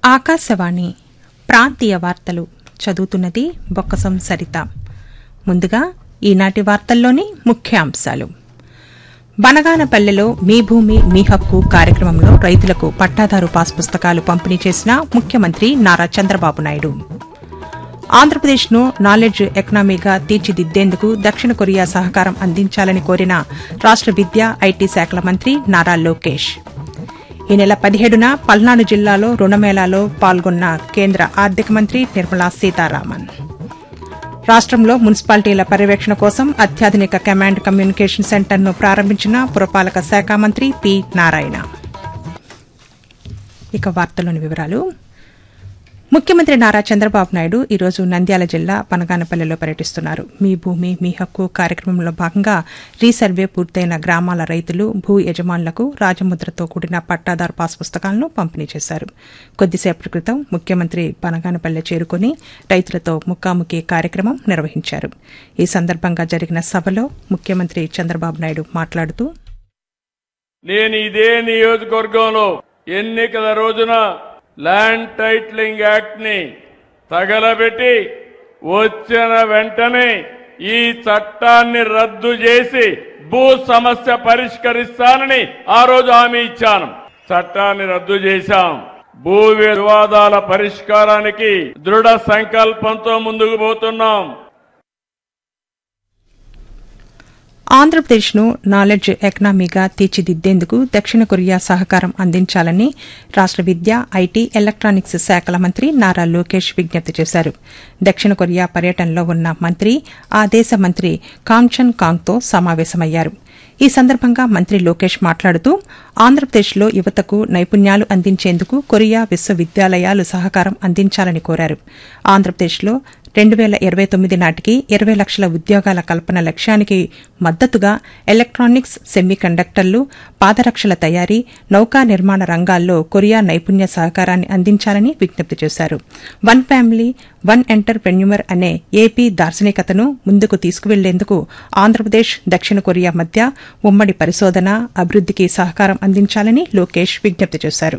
ఆకాశవాణి ప్రాంతీయ వార్తలు చదువుతున్నది బొక్కసం సరిత ముందుగా ఈనాటి వార్తల్లోని ముఖ్యాంశాలు బనగానపల్లెలో మీ భూమి మీ హక్కు కార్యక్రమంలో రైతులకు పట్టాదారు పాస్ పుస్తకాలు పంపిణీ చేసిన ముఖ్యమంత్రి నారా చంద్రబాబు నాయుడు ఆంధ్రప్రదేశ్ను నాలెడ్జ్ ఎకనామీగా తీర్చిదిద్దేందుకు దక్షిణ కొరియా సహకారం అందించాలని కోరిన రాష్ట విద్యా ఐటీ శాఖల మంత్రి నారా లోకేష్ ఈ నెల పదిహేడున పల్నాడు జిల్లాలో రుణమేళాలో పాల్గొన్న కేంద్ర ఆర్థిక మంత్రి నిర్మలా సీతారామన్ రాష్టంలో మున్సిపాలిటీల పర్యవేక్షణ కోసం అత్యాధునిక కమాండ్ కమ్యూనికేషన్ సెంటర్ను ప్రారంభించిన పురపాలక శాఖ మంత్రి పి నారాయణ ఇక వార్తలోని వివరాలు ముఖ్యమంత్రి నారా చంద్రబాబు నాయుడు ఈరోజు నంద్యాల జిల్లా పనగానపల్లెలో పర్యటిస్తున్నారు మీ భూమి మీ హక్కు కార్యక్రమంలో భాగంగా రీసర్వే పూర్తయిన గ్రామాల రైతులు భూ యజమానులకు రాజముద్రతో కూడిన పట్టాదారు పాస్ పుస్తకాలను పంపిణీ చేశారు కొద్దిసేపటి క్రితం ముఖ్యమంత్రి పనగానపల్లె చేరుకుని రైతులతో ముఖాముఖి కార్యక్రమం నిర్వహించారు ఈ సందర్భంగా జరిగిన సభలో ముఖ్యమంత్రి చంద్రబాబు నాయుడు మాట్లాడుతూ నేను ఇదే నియోజకవర్గంలో ఎన్నికల రోజున ల్యాండ్ టైటిలింగ్ యాక్ట్ ని తగలబెట్టి వచ్చిన వెంటనే ఈ చట్టాన్ని రద్దు చేసి భూ సమస్య పరిష్కరిస్తానని ఆ రోజు హామీ ఇచ్చాను చట్టాన్ని రద్దు చేశాం భూ వివాదాల పరిష్కారానికి దృఢ సంకల్పంతో ముందుకు పోతున్నాం ఆంధ్రప్రదేశ్ను నాలెడ్జ్ ఎకనామీగా తీర్చిదిద్దేందుకు దక్షిణ కొరియా సహకారం అందించాలని రాష్ట విద్య ఐటీ ఎలక్ట్రానిక్స్ శాఖల మంత్రి నారా లోకేష్ విజ్ఞప్తి చేశారు దక్షిణ కొరియా పర్యటనలో ఉన్న మంత్రి ఆ దేశ మంత్రి కాంగ్చన్ కాంగ్తో సమావేశమయ్యారు ఈ సందర్భంగా మంత్రి లోకేష్ మాట్లాడుతూ ఆంధ్రప్రదేశ్లో యువతకు నైపుణ్యాలు అందించేందుకు కొరియా విశ్వవిద్యాలయాలు సహకారం అందించాలని కోరారు ఆంధ్రప్రదేశ్లో రెండు వేల ఇరవై తొమ్మిది నాటికి ఇరవై లక్షల ఉద్యోగాల కల్పన లక్ష్యానికి మద్దతుగా ఎలక్ట్రానిక్స్ సెమీ కండక్టర్లు పాదరక్షల తయారీ నౌకా నిర్మాణ రంగాల్లో కొరియా నైపుణ్య సహకారాన్ని అందించాలని విజ్ఞప్తి చేశారు వన్ ఫ్యామిలీ వన్ ఎంటర్ప్రెన్యూమర్ అనే ఏపీ దార్శనికతను ముందుకు తీసుకువెళ్లేందుకు ఆంధ్రప్రదేశ్ దక్షిణ కొరియా మధ్య ఉమ్మడి పరిశోధన అభివృద్దికి సహకారం అందించాలని లోకేష్ విజ్ఞప్తి చేశారు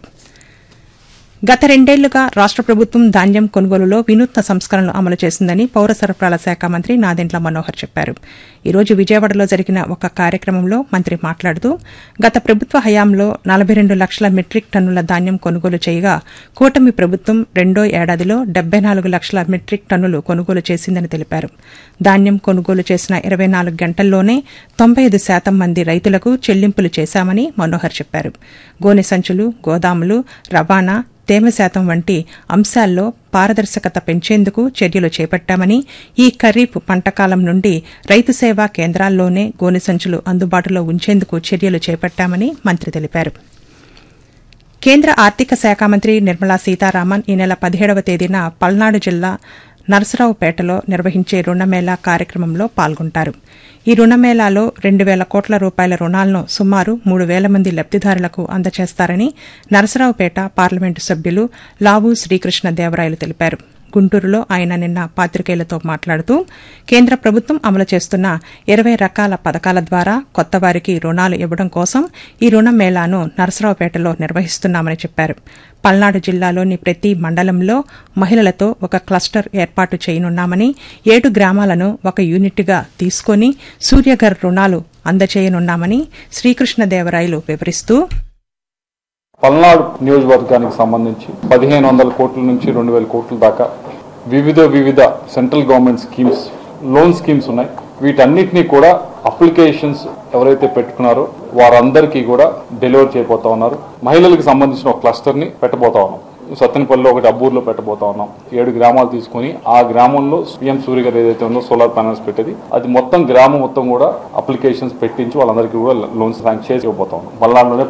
గత రెండేళ్లుగా రాష్ట ప్రభుత్వం ధాన్యం కొనుగోలులో వినూత్న సంస్కరణలు అమలు చేసిందని పౌర సరఫరాల శాఖ మంత్రి నాదెండ్ల మనోహర్ చెప్పారు ఈ రోజు విజయవాడలో జరిగిన ఒక కార్యక్రమంలో మంత్రి మాట్లాడుతూ గత ప్రభుత్వ హయాంలో నలభై రెండు లక్షల మెట్రిక్ టన్నుల ధాన్యం కొనుగోలు చేయగా కూటమి ప్రభుత్వం రెండో ఏడాదిలో డెబ్బై నాలుగు లక్షల మెట్రిక్ టన్నులు కొనుగోలు చేసిందని తెలిపారు ధాన్యం కొనుగోలు చేసిన ఇరవై నాలుగు గంటల్లోనే తొంభై ఐదు శాతం మంది రైతులకు చెల్లింపులు చేశామని మనోహర్ చెప్పారు గోనె సంచులు గోదాములు రవాణా తేమ శాతం వంటి అంశాల్లో పారదర్శకత పెంచేందుకు చర్యలు చేపట్టామని ఈ ఖరీఫ్ పంటకాలం నుండి రైతు సేవా కేంద్రాల్లోనే గోనె సంచులు అందుబాటులో ఉంచేందుకు చర్యలు చేపట్టామని మంత్రి తెలిపారు కేంద్ర ఆర్థిక శాఖ మంత్రి నిర్మలా సీతారామన్ ఈ నెల పదిహేడవ తేదీన పల్నాడు జిల్లా నరసరావుపేటలో నిర్వహించే రుణమేళా కార్యక్రమంలో పాల్గొంటారు ఈ రుణమేళాలో రెండు వేల కోట్ల రూపాయల రుణాలను సుమారు మూడు వేల మంది లబ్దిదారులకు అందజేస్తారని నరసరావుపేట పార్లమెంటు సభ్యులు లావు శ్రీకృష్ణదేవరాయలు తెలిపారు గుంటూరులో ఆయన నిన్న పాతికేయులతో మాట్లాడుతూ కేంద్ర ప్రభుత్వం అమలు చేస్తున్న ఇరవై రకాల పథకాల ద్వారా కొత్త వారికి రుణాలు ఇవ్వడం కోసం ఈ రుణ మేళాను నరసరావుపేటలో నిర్వహిస్తున్నామని చెప్పారు పల్నాడు జిల్లాలోని ప్రతి మండలంలో మహిళలతో ఒక క్లస్టర్ ఏర్పాటు చేయనున్నామని ఏడు గ్రామాలను ఒక యూనిట్గా తీసుకుని సూర్యఘర్ రుణాలు అందచేయనున్నామని శ్రీకృష్ణదేవరాయలు వివరిస్తూ పల్నాడు నియోజకవర్గానికి సంబంధించి పదిహేను వందల కోట్ల నుంచి రెండు వేల కోట్ల దాకా వివిధ వివిధ central government schemes loan schemes ఉన్నాయి వీటన్నిటినీ కూడా అప్లికేషన్స్ ఎవరైతే పెట్టుకున్నారో వారందరికీ కూడా డెలివర్ చేయబోతా ఉన్నారు మహిళలకు సంబంధించిన ఒక క్లస్టర్ ని పెట్టబోతా ఉన్నాం సత్తెనపల్లిలో ఒకటి అబ్బూరులో పెట్టబోతా ఉన్నాం ఏడు గ్రామాలు తీసుకుని ఆ గ్రామంలో పిఎం సూర్య గారు ఏదైతే ఉందో సోలార్ ప్యానల్స్ పెట్టేది అది మొత్తం గ్రామం మొత్తం కూడా అప్లికేషన్స్ పెట్టించి వాళ్ళందరికీ కూడా లోన్స్ శాంక్షన్ చేసి ఇవ్వబోతా ఉన్నాం పల్నాడులోనే